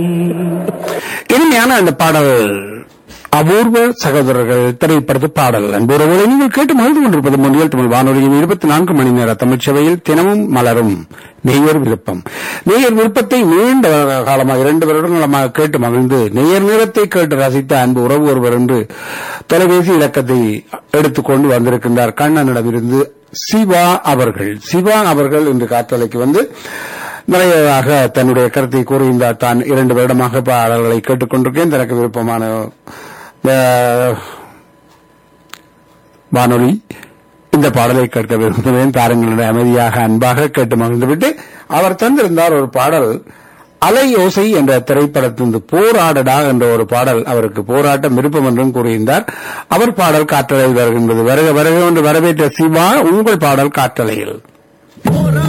இனிமையான அந்த பாடல் அபூர்வ சகோதரர்கள் திரைப்படத்து பாடல் அன்புறவுகளை நீங்கள் கேட்டு மகிழ்ந்து கொண்டிருப்பது முன்னியல் தமிழ் வானொலியின் இருபத்தி நான்கு மணி நேர தமிழ்ச்சபையில் தினமும் மலரும் நேயர் விருப்பம் நேயர் விருப்பத்தை நீண்ட காலமாக இரண்டு வருடங்களமாக கேட்டு மகிழ்ந்து நேயர் நேரத்தை கேட்டு ரசித்த அன்பு உறவு ஒருவர் என்று தொலைபேசி இலக்கத்தை எடுத்துக்கொண்டு வந்திருக்கின்றார் கண்ணனிடமிருந்து சிவா அவர்கள் சிவா அவர்கள் இன்று காற்றலைக்கு வந்து நிறையதாக தன்னுடைய கருத்தை கூறுகின்றார் தான் இரண்டு வருடமாக பாடல்களை கேட்டுக்கொண்டிருக்கேன் தனக்கு விருப்பமான அஹ், வானொலி இந்த பாடலை கேட்க விரும்புகிறேன் தாரங்களுடைய அமைதியாக அன்பாக கேட்டு மகிழ்ந்துவிட்டு அவர் தந்திருந்தார் ஒரு பாடல் அலை யோசை என்ற திரைப்படத்திலிருந்து போராடடா என்ற ஒரு பாடல் அவருக்கு போராட்டம் விருப்பம் என்றும் கூறுகின்றார் அவர் பாடல் காற்றலையில் வருகின்றது வருக வருக என்று வரவேற்ற சிவா உங்கள் பாடல் காற்றலையில்